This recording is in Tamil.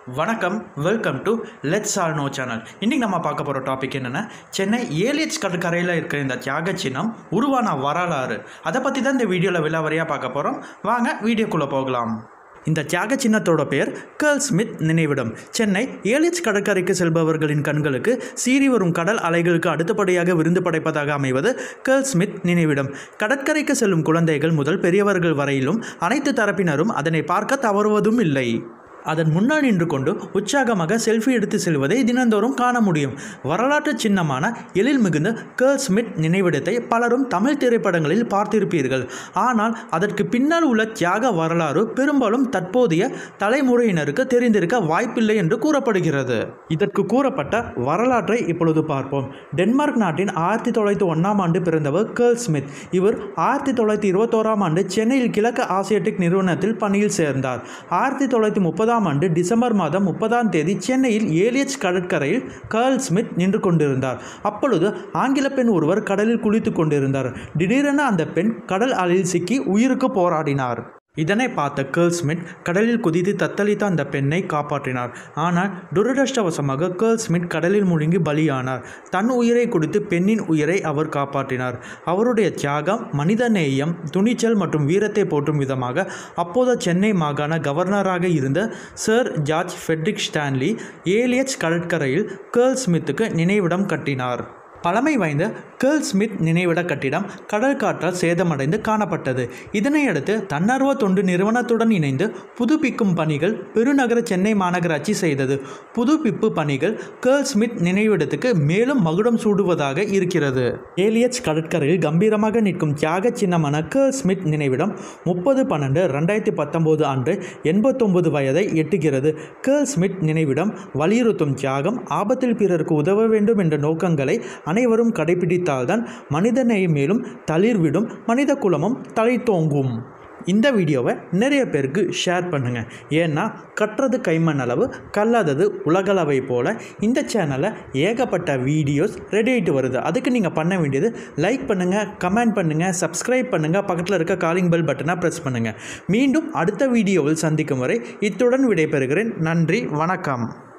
வணக்கம் welcome to let's all know channel இன்றைக்கி நம்ம பார்க்க போகிற டாபிக் என்னென்னா சென்னை ஏலியட்ஸ் கடற்கரையில் இருக்கிற இந்த தியாக சின்னம் உருவான வரலாறு அதை பற்றி தான் இந்த வீடியோவில் விலாவரியாக பார்க்க போகிறோம் வாங்க வீடியோக்குள்ளே போகலாம் இந்த தியாக சின்னத்தோட பெயர் கேர்ள் ஸ்மித் நினைவிடம் சென்னை ஏலியட்ஸ் கடற்கரைக்கு செல்பவர்களின் கண்களுக்கு சீறி வரும் கடல் அலைகளுக்கு அடுத்தபடியாக விருந்து படைப்பதாக அமைவது கேர்ள் ஸ்மித் நினைவிடம் கடற்கரைக்கு செல்லும் குழந்தைகள் முதல் பெரியவர்கள் வரையிலும் அனைத்து தரப்பினரும் அதனை பார்க்க தவறுவதும் இல்லை அதன் முன்னால் நின்று கொண்டு உற்சாகமாக செல்ஃபி எடுத்து செல்வதை தினந்தோறும் காண முடியும் வரலாற்று சின்னமான எழில் மிகுந்த கேர்ள் ஸ்மித் நினைவிடத்தை பலரும் தமிழ் திரைப்படங்களில் பார்த்திருப்பீர்கள் ஆனால் அதற்கு பின்னால் உள்ள தியாக வரலாறு பெரும்பாலும் தற்போதைய தலைமுறையினருக்கு தெரிந்திருக்க வாய்ப்பில்லை என்று கூறப்படுகிறது இதற்கு கூறப்பட்ட வரலாற்றை இப்பொழுது பார்ப்போம் டென்மார்க் நாட்டின் ஆயிரத்தி தொள்ளாயிரத்தி ஒன்றாம் ஆண்டு பிறந்தவர் கேர்ள் ஸ்மித் இவர் ஆயிரத்தி தொள்ளாயிரத்தி இருபத்தோராம் ஆண்டு சென்னையில் கிழக்கு ஆசியாட்டிக் நிறுவனத்தில் பணியில் சேர்ந்தார் ஆயிரத்தி தொள்ளாயிரத்தி முப்பதாம் ஆண்டு டிசம்பர் மாதம் முப்பதாம் தேதி சென்னையில் ஏலியட்ஸ் கடற்கரையில் கேர்ள் ஸ்மித் நின்று கொண்டிருந்தார் அப்பொழுது ஆங்கில பெண் ஒருவர் கடலில் குளித்து கொண்டிருந்தார் திடீரென அந்த பெண் கடல் அலையில் சிக்கி உயிருக்கு போராடினார் இதனை பார்த்த கேர்ள் ஸ்மித் கடலில் குதித்து தத்தளித்த அந்த பெண்ணை காப்பாற்றினார் ஆனால் துரதிருஷ்டவசமாக கேர்ள் ஸ்மித் கடலில் முழுங்கி பலியானார் தன் உயிரை கொடுத்து பெண்ணின் உயிரை அவர் காப்பாற்றினார் அவருடைய தியாகம் மனிதநேயம் துணிச்சல் மற்றும் வீரத்தை போற்றும் விதமாக அப்போது சென்னை மாகாண கவர்னராக இருந்த sir George Fredrick Stanley Elliot's கடற்கரையில் கேர்ள் ஸ்மித்துக்கு நினைவிடம் கட்டினார் பழமை வாய்ந்த கேர்ள் ஸ்மித் நினைவிட கட்டிடம் கடல் காற்றால் சேதமடைந்து காணப்பட்டது இதனையடுத்து தன்னார்வ தொண்டு நிறுவனத்துடன் இணைந்து புதுப்பிக்கும் பணிகள் பெருநகர சென்னை மாநகராட்சி செய்தது புதுப்பிப்பு பணிகள் கேர்ள் ஸ்மித் நினைவிடத்துக்கு மேலும் மகுடம் சூடுவதாக இருக்கிறது ஏலியட்ஸ் கடற்கரையில் கம்பீரமாக நிற்கும் தியாக சின்னமான கேர்ள் ஸ்மித் நினைவிடம் முப்பது பன்னெண்டு ரெண்டாயிரத்தி பத்தொம்போது அன்று எண்பத்தொன்பது வயதை எட்டுகிறது கேர்ள் ஸ்மித் நினைவிடம் வலியுறுத்தும் தியாகம் ஆபத்தில் பிறருக்கு உதவ வேண்டும் என்ற நோக்கங்களை அனைவரும் கடைபிடித்தால்தான் மனிதநேயம் மேலும் தளிர்விடும் மனித குலமும் தலை தோங்கும் இந்த வீடியோவை நிறைய பேருக்கு ஷேர் பண்ணுங்கள் ஏன்னா கட்டுறது கைமண் அளவு கல்லாதது உலகளவை போல் இந்த சேனலில் ஏகப்பட்ட வீடியோஸ் ரெடி ஆகிட்டு வருது அதுக்கு நீங்கள் பண்ண வேண்டியது லைக் பண்ணுங்கள் கமெண்ட் பண்ணுங்கள் சப்ஸ்கிரைப் பண்ணுங்கள் பக்கத்தில் இருக்க காலிங் பெல் பட்டனை ப்ரெஸ் பண்ணுங்கள் மீண்டும் அடுத்த வீடியோவில் சந்திக்கும் வரை இத்துடன் விடைபெறுகிறேன் நன்றி வணக்கம்